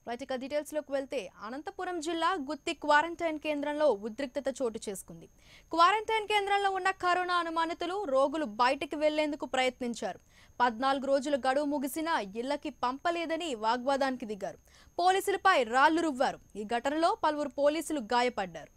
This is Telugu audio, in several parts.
రైట్ ఇక డీటెయిల్స్ లోకి వెళ్తే అనంతపురం జిల్లా గుత్తి క్వారంటైన్ కేంద్రంలో ఉద్రిక్తత చోటు చేసుకుంది క్వారంటైన్ కేంద్రంలో ఉన్న కరోనా అనుమానితులు రోగులు బయటికి వెళ్లేందుకు ప్రయత్నించారు పద్నాలుగు రోజుల గడువు ముగిసినా ఇళ్లకి పంపలేదని వాగ్వాదానికి దిగారు పోలీసులపై రాళ్లు రువ్వారు ఈ ఘటనలో పలువురు పోలీసులు గాయపడ్డారు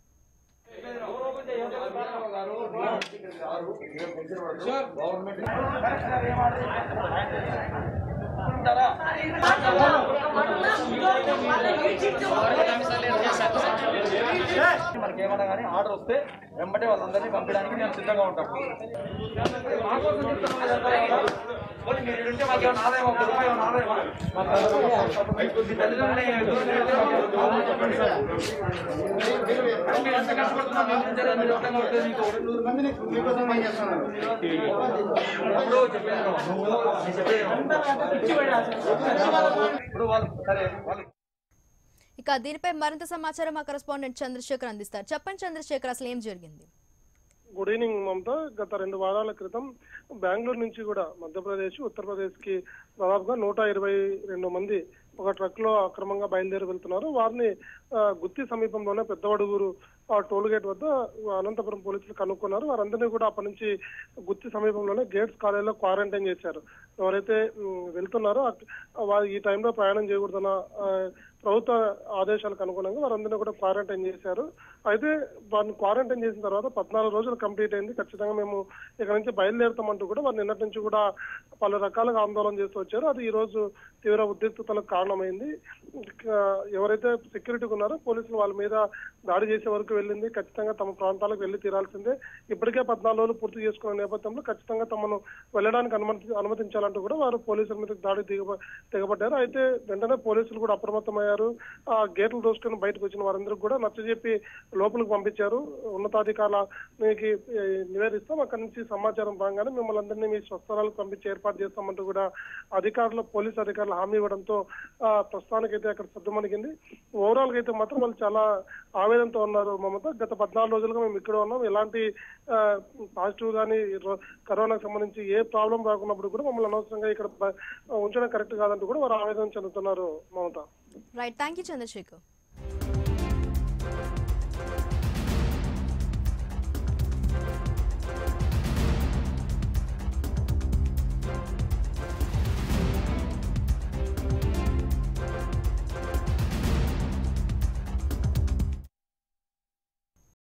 మనకి ఏమన్నా కానీ ఆర్డర్ వస్తే వెంబటే వాళ్ళందరినీ పంపించడానికి నేను సిద్ధంగా ఉంటాను మా కోసం చెప్తున్నాను కదా. పోనీ మీరు ఉంటే మాకు ఏమైనా ఆదాయం ఒక రూపాయి ఏమైనా ఆదాయమా? మీ తల్లిదండ్రులని దూరం పెడితే మాకు ఏమైనా చెప్పండి. మీరు ఎంత కష్టపడుతున్నా మేము ఉంచారా? మీరు ఎంత కష్టపడితే మీకు ఎప్పుడో చెప్పేది నేను చెప్పేది ఇప్పుడు వాళ్ళు సరే వాళ్ళు ఇక దీనిపై మరింత సమాచారం మా కరెస్పాండెంట్ చంద్రశేఖర్ అందిస్తారు చెప్పండి చంద్రశేఖర్ అసలు ఏం జరిగింది గుడ్ ఈవినింగ్ మమత గత రెండు వారాల క్రితం బెంగళూరు నుంచి కూడా మధ్యప్రదేశ్ ఉత్తరప్రదేశ్ కి దాదాపుగా నూట ఇరవై రెండు మంది ఒక ట్రక్ లో అక్రమంగా బయలుదేరి వెళ్తున్నారు వారిని ఆ, గుత్తి సమీపంలోనే పెద్దవడుగురు ఆ టోల్ గేట్ వద్ద అనంతపురం పోలీసులు కనుక్కున్నారు వారందరినీ కూడా అప్పటి నుంచి గుత్తి సమీపంలోనే గేట్స్ కాలేజీలో క్వారంటైన్ చేశారు ఎవరైతే ఉమ్, వెళ్తున్నారో అక్- వారు ఈ టైంలో ప్రయాణం చేయకూడదన్న ఆ, ప్రభుత్వ ఆదేశాలకు అనుగుణంగా వారందరినీ కూడా క్వారంటైన్ చేశారు అయితే వారిని క్వారంటైన్ చేసిన తర్వాత పద్నాలుగు రోజులు కంప్లీట్ అయింది ఖచ్చితంగా మేము ఇక్కడ నుంచి బయలుదేరుతామంటూ కూడా వారు నిన్నటి నుంచి కూడా పలు రకాలుగా ఆందోళన చేస్తూ వచ్చారు అది ఈ రోజు తీవ్ర ఉద్రిక్తతలకు కారణమైంది ఇంకా ఎవరైతే సెక్యూరిటీకి ఉన్నారో పోలీసులు వాళ్ళ మీద దాడి చేసే వరకు వెళ్ళింది ఖచ్చితంగా తమ ప్రాంతాలకు వెళ్ళి తీరాల్సిందే ఇప్పటికే పద్నాలుగు రోజులు పూర్తి చేసుకున్న నేపథ్యంలో ఖచ్చితంగా తమను వెళ్ళడానికి అనుమతి అనుమతించాలంటూ కూడా వారు పోలీసుల మీద దాడి దిగబ దిగబడ్డారు అయితే వెంటనే పోలీసులు కూడా అప్రమత్తమయ్యారు ఆ గేట్లు దోసుకొని బయటకు వచ్చిన వారందరికీ కూడా నచ్చజెప్పి లోపలికి పంపించారు ఉన్నతాధికారులకి ఏ, నివేదిస్తాం అక్కడి నుంచి సమాచారం రాగానే మిమ్మల్ని అందరినీ మీ స్వస్థలాలకు పంపించి ఏర్పాటు చేస్తామంటూ కూడా అధికారులు పోలీసు అధికారులు హామీ ఇవ్వడంతో ఆ, ప్రస్తుతానికైతే అక్కడ సర్దుమణిగింది ఓవరాల్ గా అయితే మాత్రం వాళ్ళు చాలా ఆవేదనతో ఉన్నారు మమత గత పద్నాలుగు రోజులుగా మేము ఇక్కడ ఉన్నాం ఎలాంటి పాజిటివ్ కానీ కరోనాకు సంబంధించి ఏ ప్రాబ్లం రాకున్నప్పుడు కూడా మమ్మల్ని అనవసరంగా ఇక్కడ బ- ఉంచడం కరెక్ట్ కాదంటూ కూడా వారు ఆవేదన చెందుతున్నారు Mamata right thank you Chandrasekhar